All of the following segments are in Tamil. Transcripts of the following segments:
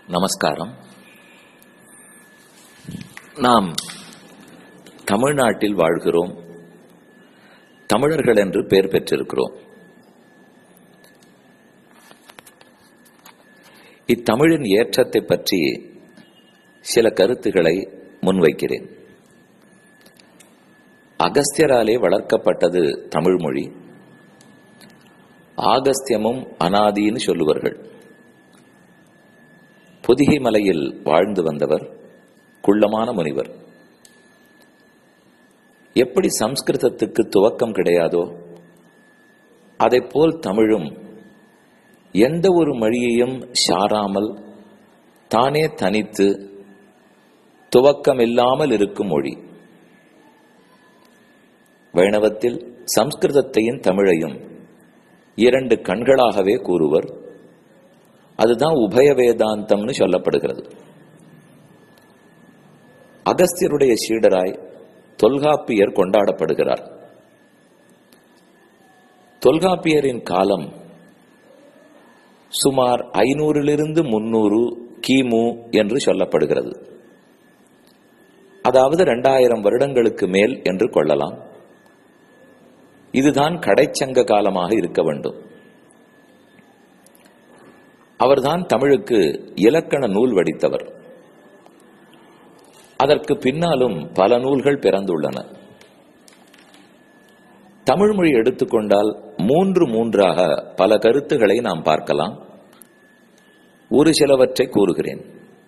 நமஸ்காரம் நாம் தமிழ்நாட்டில் வாழ்கிறோம் தமிழர்கள் என்று பெயர் பெற்றிருக்கிறோம் இத்தமிழின் ஏற்றத்தை பற்றி சில கருத்துக்களை முன்வைக்கிறேன் அகஸ்தியராலே வளர்க்கப்பட்டது தமிழ் மொழி ஆகஸ்தியமும் அனாதின்னு சொல்லுவார்கள் பொதிகை மலையில் வாழ்ந்து வந்தவர் குள்ளமான முனிவர் எப்படி சம்ஸ்கிருதத்துக்கு துவக்கம் கிடையாதோ போல் தமிழும் எந்த ஒரு மொழியையும் சாராமல் தானே தனித்து துவக்கம் இல்லாமல் இருக்கும் மொழி வைணவத்தில் சம்ஸ்கிருதத்தையும் தமிழையும் இரண்டு கண்களாகவே கூறுவர் அதுதான் உபய வேதாந்தம்னு சொல்லப்படுகிறது அகஸ்தியருடைய சீடராய் தொல்காப்பியர் கொண்டாடப்படுகிறார் தொல்காப்பியரின் காலம் சுமார் ஐநூறிலிருந்து முன்னூறு கிமு என்று சொல்லப்படுகிறது அதாவது இரண்டாயிரம் வருடங்களுக்கு மேல் என்று கொள்ளலாம் இதுதான் கடைச்சங்க காலமாக இருக்க வேண்டும் அவர்தான் தமிழுக்கு இலக்கண நூல் வடித்தவர் அதற்கு பின்னாலும் பல நூல்கள் பிறந்துள்ளன தமிழ் மொழி எடுத்துக்கொண்டால் மூன்று மூன்றாக பல கருத்துக்களை நாம் பார்க்கலாம் ஒரு சிலவற்றை கூறுகிறேன்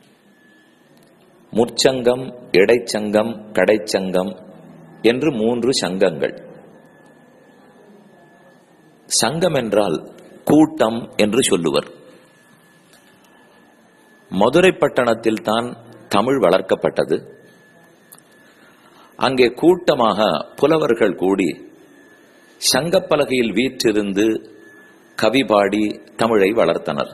முற்சங்கம் இடைச்சங்கம் கடைச்சங்கம் என்று மூன்று சங்கங்கள் சங்கம் என்றால் கூட்டம் என்று சொல்லுவர் மதுரை பட்டணத்தில் தான் தமிழ் வளர்க்கப்பட்டது அங்கே கூட்டமாக புலவர்கள் கூடி சங்கப்பலகையில் வீற்றிருந்து கவி பாடி தமிழை வளர்த்தனர்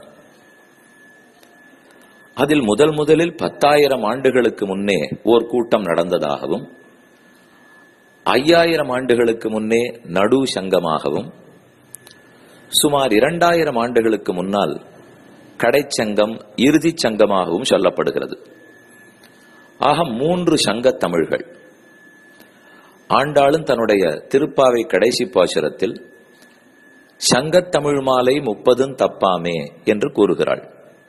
அதில் முதல் முதலில் பத்தாயிரம் ஆண்டுகளுக்கு முன்னே ஓர் கூட்டம் நடந்ததாகவும் ஐயாயிரம் ஆண்டுகளுக்கு முன்னே நடு சங்கமாகவும் சுமார் இரண்டாயிரம் ஆண்டுகளுக்கு முன்னால் கடைச்சங்கம் இறுதி சங்கமாகவும் சொல்லப்படுகிறது ஆக மூன்று சங்க தமிழ்கள் ஆண்டாளும் தன்னுடைய திருப்பாவை கடைசி பாசுரத்தில் சங்கத்தமிழ் மாலை முப்பதும் தப்பாமே என்று கூறுகிறாள்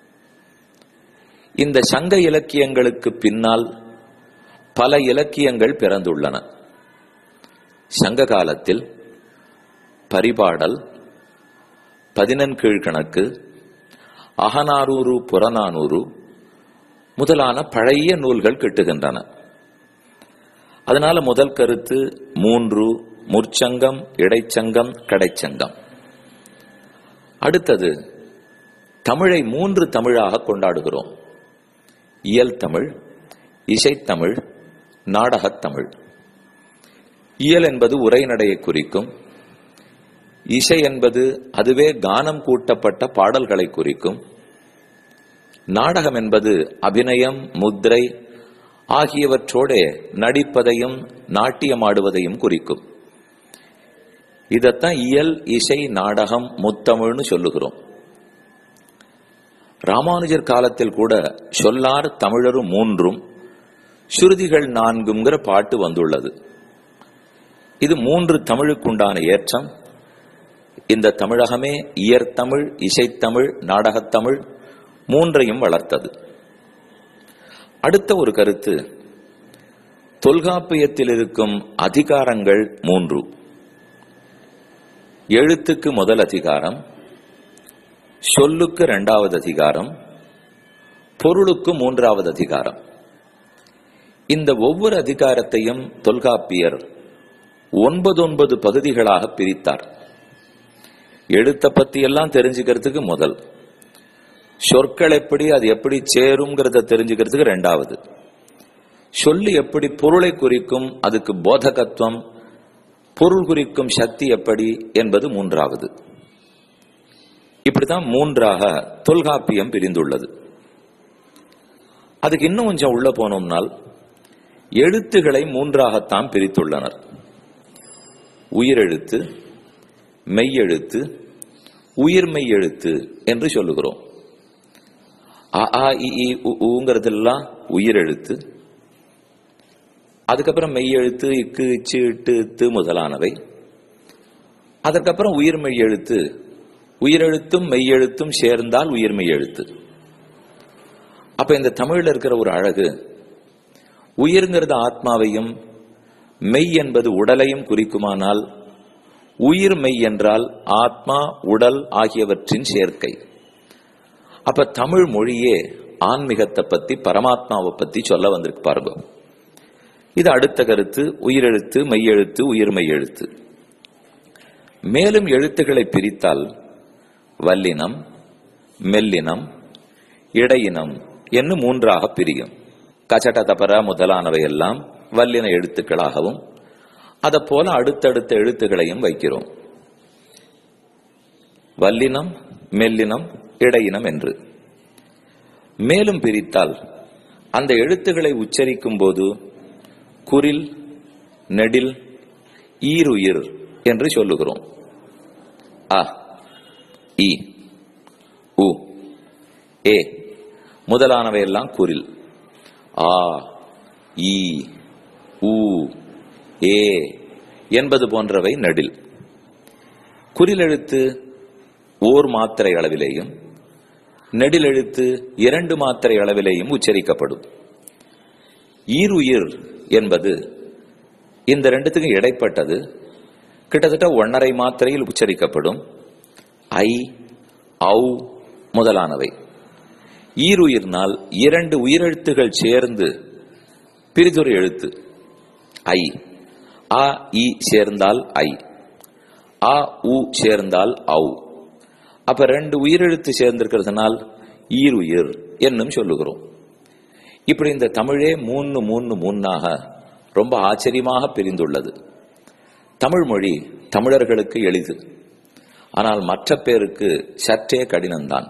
இந்த சங்க இலக்கியங்களுக்கு பின்னால் பல இலக்கியங்கள் பிறந்துள்ளன சங்க காலத்தில் பரிபாடல் பதினெண்கீழ்கணக்கு அகநானூறு புறநானூறு முதலான பழைய நூல்கள் கிட்டுகின்றன அதனால முதல் கருத்து மூன்று முற்சங்கம் இடைச்சங்கம் கடைச்சங்கம் அடுத்தது தமிழை மூன்று தமிழாக கொண்டாடுகிறோம் இயல் தமிழ் இசைத்தமிழ் நாடகத்தமிழ் இயல் என்பது உரைநடையை குறிக்கும் இசை என்பது அதுவே கானம் கூட்டப்பட்ட பாடல்களை குறிக்கும் நாடகம் என்பது அபிநயம் முத்திரை ஆகியவற்றோட நடிப்பதையும் நாட்டியமாடுவதையும் குறிக்கும் இதத்தான் இயல் இசை நாடகம் முத்தமிழ்னு சொல்லுகிறோம் ராமானுஜர் காலத்தில் கூட சொல்லார் தமிழரும் மூன்றும் சுருதிகள் நான்குங்கிற பாட்டு வந்துள்ளது இது மூன்று தமிழுக்குண்டான ஏற்றம் இந்த தமிழகமே இயற்தமிழ் இசைத்தமிழ் நாடகத்தமிழ் மூன்றையும் வளர்த்தது அடுத்த ஒரு கருத்து தொல்காப்பியத்தில் இருக்கும் அதிகாரங்கள் மூன்று எழுத்துக்கு முதல் அதிகாரம் சொல்லுக்கு இரண்டாவது அதிகாரம் பொருளுக்கு மூன்றாவது அதிகாரம் இந்த ஒவ்வொரு அதிகாரத்தையும் தொல்காப்பியர் ஒன்பது ஒன்பது பகுதிகளாக பிரித்தார் எழுத்த பத்தி எல்லாம் தெரிஞ்சுக்கிறதுக்கு முதல் சொற்கள் எப்படி அது எப்படி சேருங்கிறத தெரிஞ்சுக்கிறதுக்கு ரெண்டாவது சொல்லி எப்படி பொருளை குறிக்கும் அதுக்கு போதகத்துவம் பொருள் குறிக்கும் சக்தி எப்படி என்பது மூன்றாவது இப்படிதான் மூன்றாக தொல்காப்பியம் பிரிந்துள்ளது அதுக்கு இன்னும் கொஞ்சம் உள்ள போனோம்னால் எழுத்துகளை மூன்றாகத்தான் பிரித்துள்ளனர் உயிரெழுத்து மெய்யெழுத்து உயிர்மெய் எழுத்து என்று சொல்லுகிறோம் அ ஆ இ ஈ உ ஊங்கிறதெல்லாம் உயிரெழுத்து அதுக்கப்புறம் மெய்யெழுத்து இக்கு இச்சு இட்டு இத்து முதலானவை அதற்கப்புறம் உயிர்மெய் எழுத்து உயிரெழுத்தும் மெய்யெழுத்தும் சேர்ந்தால் உயிர்மெய் எழுத்து அப்ப இந்த தமிழ்ல இருக்கிற ஒரு அழகு உயிர்ங்கிறது ஆத்மாவையும் மெய் என்பது உடலையும் குறிக்குமானால் உயிர் மெய் என்றால் ஆத்மா உடல் ஆகியவற்றின் சேர்க்கை அப்ப தமிழ் மொழியே ஆன்மீகத்தை பத்தி பரமாத்மாவை பத்தி சொல்ல வந்திருக்கு பாருங்க இது அடுத்த கருத்து உயிரெழுத்து மெய்யெழுத்து உயிர்மெய் எழுத்து மேலும் எழுத்துக்களை பிரித்தால் வல்லினம் மெல்லினம் இடையினம் என்று மூன்றாக பிரியும் கச்சட தபர முதலானவை எல்லாம் வல்லின எழுத்துக்களாகவும் அதை போல அடுத்தடுத்த எழுத்துக்களையும் வைக்கிறோம் வல்லினம் மெல்லினம் இடையினம் என்று மேலும் பிரித்தால் அந்த எழுத்துக்களை உச்சரிக்கும் போது குரில் நெடில் ஈருயிர் என்று சொல்லுகிறோம் அ இ உ ஏ முதலானவையெல்லாம் குரில் ஆ இ உ ஏ என்பது போன்றவை நெடில் குறில் எழுத்து ஓர் மாத்திரை அளவிலேயும் நெடில் எழுத்து இரண்டு மாத்திரை அளவிலேயும் உச்சரிக்கப்படும் ஈருயிர் என்பது இந்த ரெண்டுத்துக்கும் இடைப்பட்டது கிட்டத்தட்ட ஒன்னரை மாத்திரையில் உச்சரிக்கப்படும் ஐ ஔ முதலானவை ஈருயிர்னால் இரண்டு உயிரெழுத்துகள் சேர்ந்து பிரிதொரு எழுத்து ஐ அ இ சேர்ந்தால் ஐ அ உ சேர்ந்தால் ஔ அப்ப ரெண்டு உயிரெழுத்து சேர்ந்திருக்கிறதுனால் ஈருயிர் என்னும் சொல்லுகிறோம் இப்படி இந்த தமிழே மூணு மூணு மூணாக ரொம்ப ஆச்சரியமாக பிரிந்துள்ளது தமிழ் மொழி தமிழர்களுக்கு எளிது ஆனால் மற்ற பேருக்கு சற்றே கடினம்தான்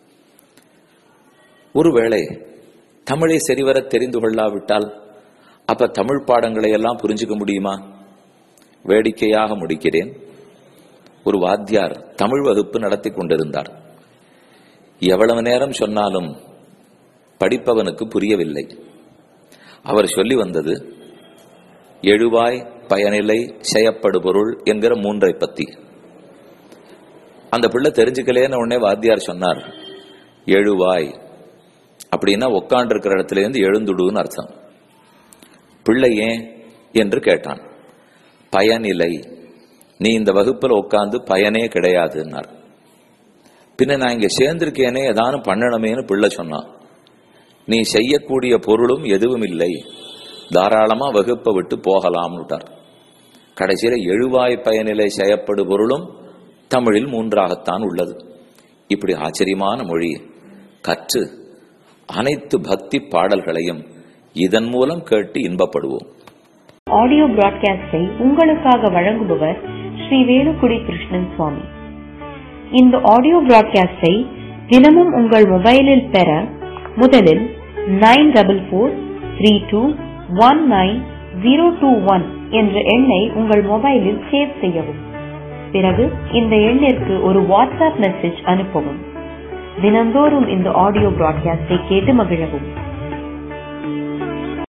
ஒருவேளை தமிழை சரிவர தெரிந்து கொள்ளாவிட்டால் அப்ப தமிழ் பாடங்களை எல்லாம் புரிஞ்சுக்க முடியுமா வேடிக்கையாக முடிக்கிறேன் ஒரு வாத்தியார் தமிழ் வகுப்பு நடத்தி கொண்டிருந்தார் எவ்வளவு நேரம் சொன்னாலும் படிப்பவனுக்கு புரியவில்லை அவர் சொல்லி வந்தது எழுவாய் பயனிலை செயப்படு பொருள் என்கிற மூன்றை பத்தி அந்த பிள்ளை தெரிஞ்சுக்கலேன்னு உடனே வாத்தியார் சொன்னார் எழுவாய் அப்படின்னா உட்காண்டு இருக்கிற இடத்துல இருந்து எழுந்துடுன்னு அர்த்தம் பிள்ளை ஏன் என்று கேட்டான் பயனிலை நீ இந்த வகுப்புல உட்காந்து பயனே கிடையாதுன்னார் பின்ன நான் இங்க சேர்ந்திருக்கேனே ஏதானும் பண்ணணுமேனு பிள்ளை சொன்னான் நீ செய்யக்கூடிய பொருளும் எதுவும் இல்லை தாராளமா வகுப்பை விட்டு போகலாம்னுட்டார் கடைசியில எழுவாய் பயனிலை செய்யப்படு பொருளும் தமிழில் மூன்றாகத்தான் உள்ளது இப்படி ஆச்சரியமான மொழி கற்று அனைத்து பக்தி பாடல்களையும் இதன் மூலம் கேட்டு இன்பப்படுவோம் ஆடியோ பிராட்காஸ்டை உங்களுக்காக வழங்குபவர் ஸ்ரீ வேலுக்குடி கிருஷ்ணன் சுவாமி இந்த ஆடியோ பிராட்காஸ்டை தினமும் உங்கள் மொபைலில் பெற முதலில் nine double four three two one nine zero two one என்ற எண்ணை உங்கள் மொபைலில் சேவ் செய்யவும் பிறகு இந்த எண்ணிற்கு ஒரு வாட்ஸ்அப் மெசேஜ் அனுப்பவும் தினந்தோறும் இந்த ஆடியோ பிராட்காஸ்டை கேட்டு மகிழவும்